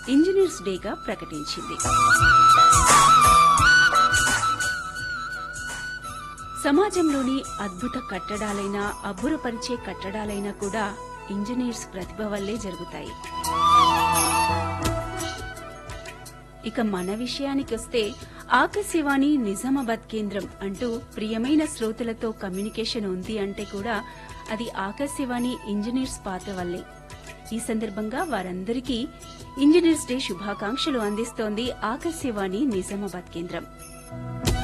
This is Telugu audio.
ఇంజనీర్స్ డేగా ప్రకటించింది సమాజంలోని అద్భుత కట్టడాలైనా అబ్బురపరిచే కట్టడాలైనా కూడా ఇంజనీర్స్ ప్రతిభ వల్లే జరుగుతాయి ఇక మన విషయానికొస్తే ఆకాశవాణి నిజామాబాద్ కేంద్రం అంటూ ప్రియమైన శ్రోతలతో కమ్యూనికేషన్ ఉంది అంటే కూడా అది ఆకాశవాణి ఇంజనీర్స్ పాత్ర వల్లే ఈ సందర్భంగా వారందరికీ ఇంజనీర్స్ డే శుభాకాంక్షలు అందిస్తోంది ఆకాశవాణి నిజామాబాద్ కేంద్రం